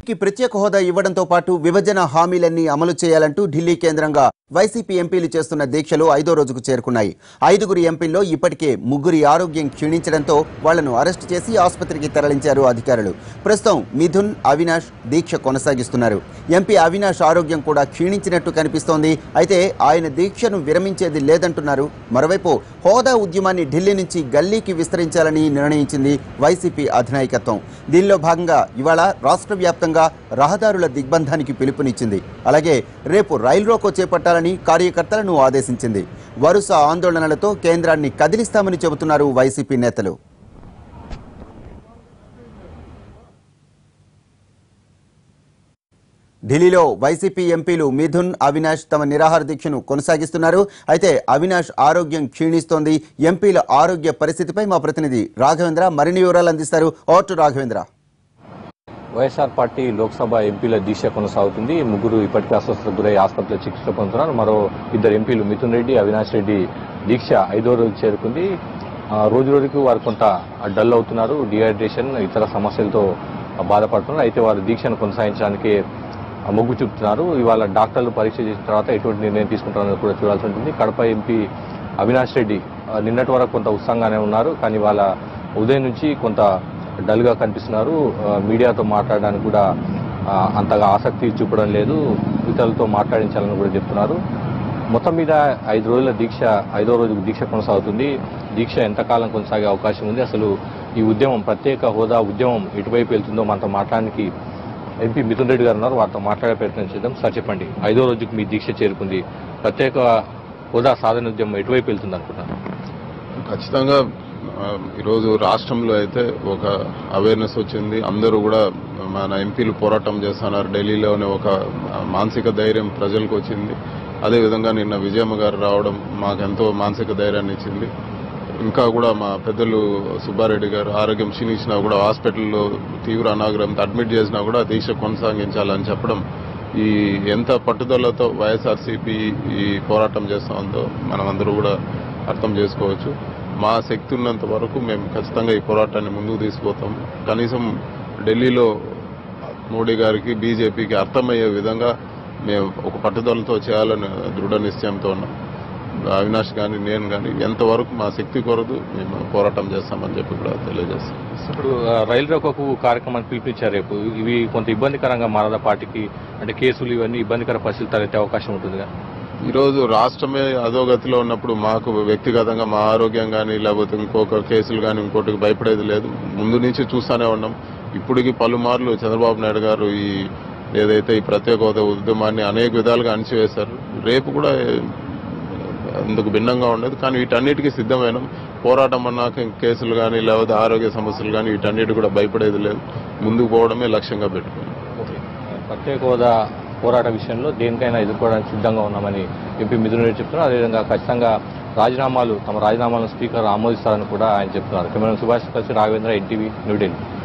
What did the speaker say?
కి ప్రత్యేక హోదా ఇవ్వడంతో పాటు విభజన హామీలన్నీ అమలు చేయాలంటూ ఢిల్లీ కేంద్రంగా వైసీపీ ఎంపీలు చేస్తున్న దీక్షలు ఐదో రోజుకు చేరుకున్నాయి ఐదుగురు ఎంపీల్లో ఇప్పటికే ముగ్గురి ఆరోగ్యం క్షీణించడంతో వాళ్లను అరెస్టు చేసి ఆసుపత్రికి తరలించారు అధికారులు ప్రస్తుతం మిథున్ అవినాష్ దీక్ష కొనసాగిస్తున్నారు ఎంపీ అవినాష్ ఆరోగ్యం కూడా క్షీణించినట్టు కనిపిస్తోంది అయితే ఆయన దీక్షను విరమించేది లేదంటున్నారు మరోవైపు హోదా ఉద్యమాన్ని ఢిల్లీ నుంచి గల్లీకి విస్తరించాలని నిర్ణయించింది వైసీపీ అధినాయకత్వం దీనిలో భాగంగా ఇవాళ రాష్ట్ర వ్యాప్తంగా రహదారుల దిగ్బంధానికి పిలుపునిచ్చింది అలాగే రేపు రైలు రోకో చేపట్టాలని కార్యకర్తలను ఆదేశించింది వరుస ఆందోళనలతో కేంద్రాన్ని కదిలిస్తామని చెబుతున్నారు వైసీపీ నేతలు ఢిల్లీలో వైసీపీ ఎంపీలు మిథున్ అవినాష్ తమ నిరాహార దీక్షను కొనసాగిస్తున్నారు అయితే అవినాష్ ఆరోగ్యం క్షీణిస్తోంది ఎంపీల ఆరోగ్య పరిస్థితిపై మా ప్రతినిధి రాఘవేంద్ర మరిన్ని వివరాలు అందిస్తారు ఓటు రాఘవేంద్ర వైఎస్ఆర్ పార్టీ లోక్సభ ఎంపీల దీక్ష కొనసాగుతుంది ముగ్గురు ఇప్పటికే అస్వస్థతకు గురై ఆసుపత్రిలో చికిత్స పొందుతున్నారు మరో ఇద్దరు ఎంపీలు మిథున్ రెడ్డి అవినాష్ రెడ్డి దీక్ష ఐదో రోజు చేరుకుంది ఆ, రోజు రోజుకు వారు కొంత డల్ అవుతున్నారు డిహైడ్రేషన్ ఇతర సమస్యలతో బాధపడుతున్నారు అయితే వారు దీక్షను కొనసాగించడానికి ఆ, మొగ్గు చూపుతున్నారు ఇవాళ డాక్టర్లు పరీక్ష చేసిన తర్వాత ఎటువంటి నిర్ణయం తీసుకుంటారని కూడా చూడాల్సి ఉంటుంది కడప ఎంపీ అవినాష్ రెడ్డి ఆ, నిన్నటి వరకు కొంత ఉత్సాహంగానే ఉన్నారు కానీ వాళ్ళ ఉదయం నుంచి కొంత డల్గా కనిపిస్తున్నారు ఆ, మీడియాతో మాట్లాడడానికి కూడా ఆ, అంతగా ఆసక్తి చూపడం లేదు ఇతరులతో మాట్లాడించాలని కూడా చెప్తున్నారు మొత్తం మీద ఐదు రోజుల దీక్ష ఐదో రోజు దీక్ష కొనసాగుతుంది దీక్ష ఎంతకాలం కొనసాగే అవకాశం ఉంది అసలు ఈ ఉద్యమం ప్రత్యేక హోదా ఉద్యమం ఎటువైపు వెళ్తుందో మనతో మాట్లాడడానికి ఎంపీ మిథున్ రెడ్డి గారు ఉన్నారు వారితో మాట్లాడే ప్రయత్నం చేద్దాం సార్ చెప్పండి ఐదో రోజుకి మీ దీక్ష చేరుకుంది ప్రత్యేక హోదా సాధన ఉద్యమం ఎటువైపు వెళ్తుంది అనుకుంటున్నారు ఖచ్చితంగా ఆ, ఈరోజు రాష్ట్రంలో అయితే ఒక అవేర్నెస్ వచ్చింది అందరూ కూడా మన ఎంపీలు పోరాటం చేస్తున్నారు ఢిల్లీలోనే ఒక మానసిక ధైర్యం ప్రజలకు వచ్చింది అదేవిధంగా నిన్న విజయమ్మ గారు రావడం మాకు ఎంతో మానసిక ధైర్యాన్ని ఇచ్చింది ఇంకా కూడా మా పెద్దలు సుబ్బారెడ్డి గారు ఆరోగ్యం క్షీణించినా కూడా హాస్పిటల్లో తీవ్ర అనాగ్రహంతో అడ్మిట్ చేసినా కూడా దీక్ష కొనసాగించాలని చెప్పడం ఈ ఎంత పట్టుదలతో వైఎస్ఆర్సీపీ ఈ పోరాటం చేస్తా ఉందో మనం అందరూ కూడా అర్థం చేసుకోవచ్చు మా శక్తి ఉన్నంత వరకు మేము ఖచ్చితంగా ఈ పోరాటాన్ని ముందుకు తీసుకుపోతాం కనీసం ఢిల్లీలో మోడీ గారికి బీజేపీకి అర్థమయ్యే విధంగా మేము ఒక పట్టుదలతో చేయాలని దృఢ నిశ్చయంతో ఉన్నాం అవినాష్ కానీ నేను కానీ ఎంతవరకు మా శక్తి కొరదు మేము పోరాటం చేస్తామని చెప్పి కూడా తెలియజేస్తాం ఇప్పుడు ఆ, రైలు రోకోకు కార్యక్రమాన్ని పిలిపించారు రేపు ఇవి కొంత ఇబ్బందికరంగా మారదా పార్టీకి అంటే కేసులు ఇవన్నీ ఇబ్బందికర పరిస్థితులు తలెత్తే అవకాశం ఉంటుందిగా ఈరోజు రాష్ట్రమే అధోగతిలో ఉన్నప్పుడు మాకు వ్యక్తిగతంగా మా ఆరోగ్యం కానీ లేకపోతే ఇంకొక కేసులు కానీ ఇంకోటికి భయపడేది లేదు ముందు నుంచి చూస్తూనే ఉన్నాం ఇప్పటికి పలుమార్లు చంద్రబాబు నాయుడు గారు ఈ ఏదైతే ఈ ప్రత్యేక హోదా ఉద్యమాన్ని అనేక విధాలుగా అణిచివేశారు రేపు కూడా అందుకు భిన్నంగా ఉండదు కానీ వీటన్నిటికీ సిద్ధమైనాం పోరాటం అన్నాక కేసులు కానీ లేకపోతే ఆరోగ్య సమస్యలు కానీ వీటన్నిటి కూడా భయపడేది లేదు ముందుకు పోవడమే లక్ష్యంగా పెట్టుకున్నాం ప్రత్యేక హోదా పోరాట విషయంలో దేనికైనా ఎదుర్కోవడానికి సిద్ధంగా ఉన్నామని ఎంపీ మిథున్ రెడ్డి చెప్తున్నారు అదేవిధంగా ఖచ్చితంగా రాజీనామాలు తమ రాజీనామాలను స్పీకర్ ఆమోదిస్తారని కూడా ఆయన చెప్తున్నారు కెమెరా సుభాష్ కలిసి రాఘవేంద్ర ఎన్టీవీ న్యూఢిల్లీ